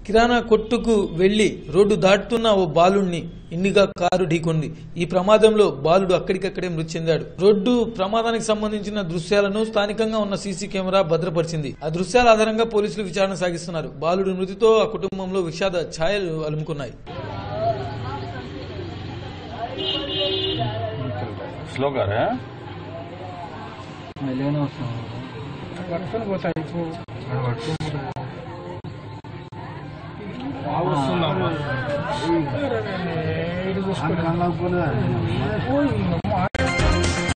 కిరాణా కొట్టుకు వెళ్లి రోడ్డు దాటుతున్న ఓ బాలుడిని ఇండిగా కారు ఢీకొంది ఈ ప్రమాదంలో బాలుడు అక్కడికక్కడే మృతి చెందాడు రోడ్డు ప్రమాదానికి సంబంధించిన దృశ్యాలను స్థానికంగా ఉన్న సీసీ కెమెరా భద్రపరిచింది ఆ దృశ్యాల ఆధారంగా పోలీసులు విచారణ సాగిస్తున్నారు బాలుడి మృతితో ఆ కుటుంబంలో విషాద ఛాయలు అలుముకున్నాయి స్లోగా రా మళ్ళీ వస్తాం పట్టుకొని పోతాయి ఇప్పుడు ఇది చూసుకోండి కళ్ళకపోతే పోయి అమ్మా